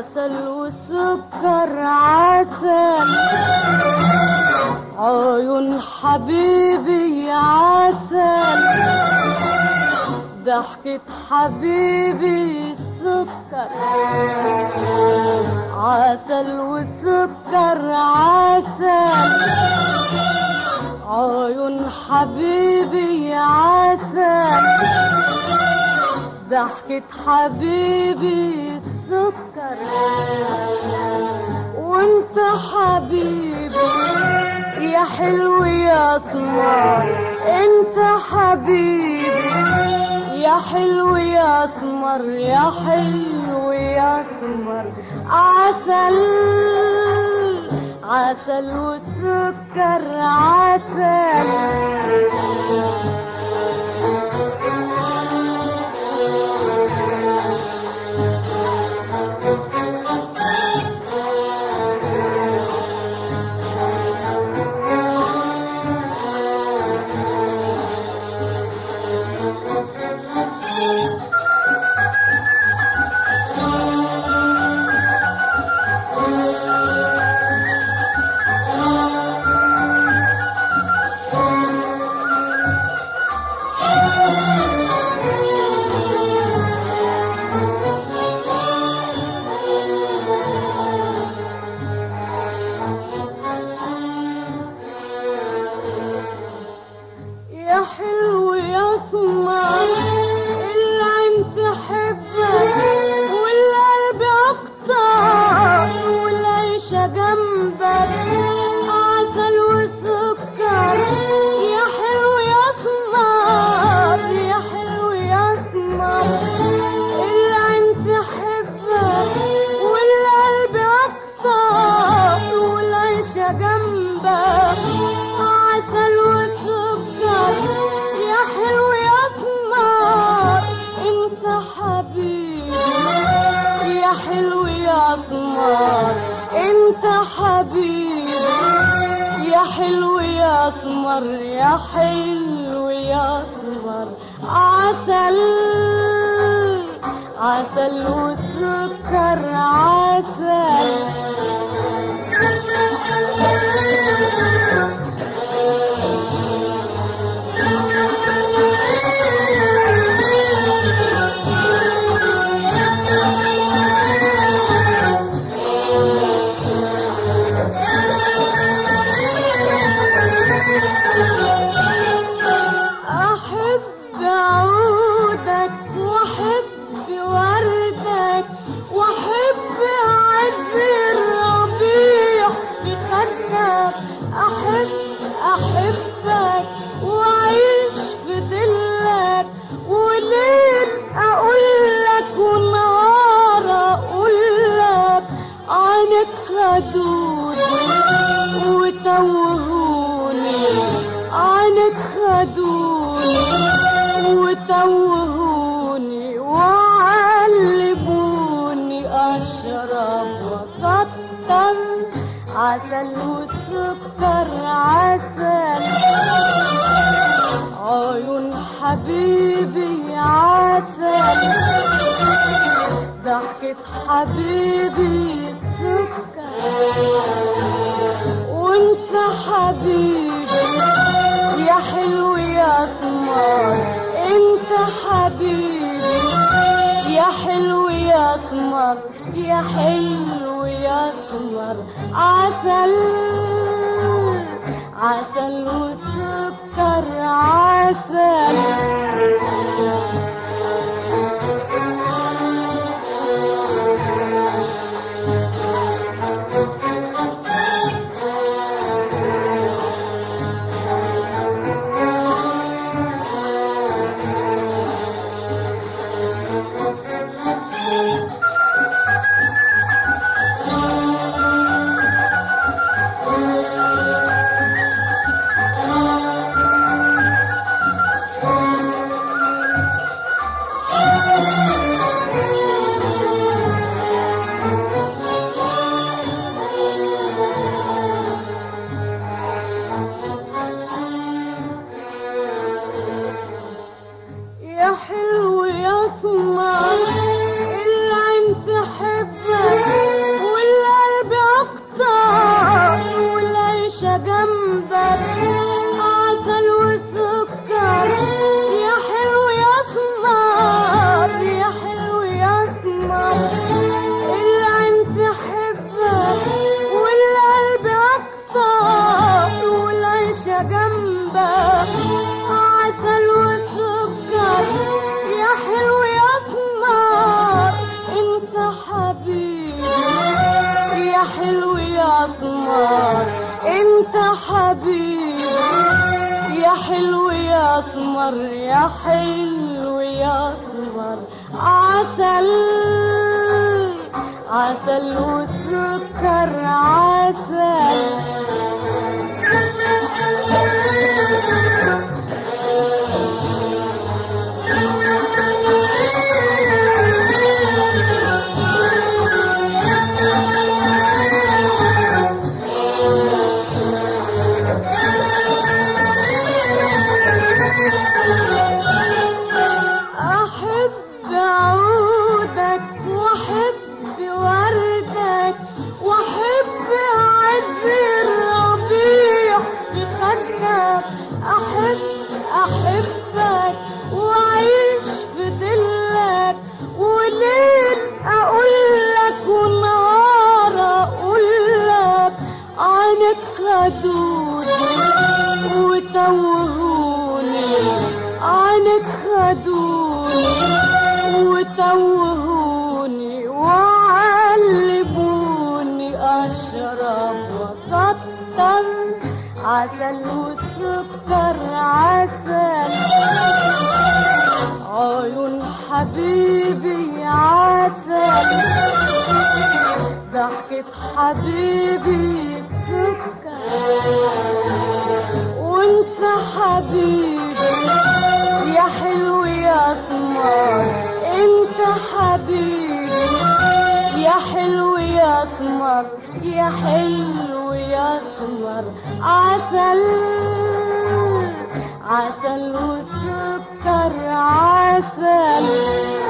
عسل وسكر عسل عيون حبيبي عسل ضحكة حبيبي سكر عسل وسكر عسل عيون حبيبي عسل ضحكة حبيبي سكر وانت حبيبي يا حلو يا اسمر انت حبيبي يا حلو يا اسمر يا حلو يا اسمر عسل عسل وسكر عسل يا حلو يا اسمر العين تحبك والقلب اكتر والعيشة جنبك عسل وسكر يا حلو يا اسمر يا حلو يا اسمر العين تحبك والقلب اكتر والعيشة جنبك عسل وسكر يا حلو يا اسمر انت حبيبي يا حلو يا اسمر انت حبيبي يا حلو يا اسمر يا حلو يا اسمر عسل عسل وسكر عسل أحب عودك وأحب وردك وأحب عز الربيع في خدك أحب أحبك وأعيش في ظلك وليل أقول لك ونهار أقول لك عنك خدوني وتوهوني عنك خدوني وتوهوني وعلموني أشرب وكتر عسل وسكر عسل عيون حبيبي عسل ضحكة حبيبي سكر وانت حبيبي يا حلو يا اسمر انت حبيبي يا حلو يا اسمر يا حلو يا اسمر عسل عسل وسكر عسل يا حلو يا اسمر العين تحبك يا اسمر يا حلو يا اسمر عسل عسل وسكر عسل أحب عودك وأحب وردك وأحب عز الربيع في خدك أحب أحبك وأعيش في ظلك وليل أقول لك ونهار أقول لك عنك خدوني وتوهوني عنك خدوني وتوهوني وعلموني أشرب وكتر عسل وسكر عسل عيون حبيبي عسل ضحكة حبيبي سكر وانت حبيبي يا حلو يا سمر انت حبيبي يا حلو يا سمر يا حلو يا سمر عسل عسل وسكر عسل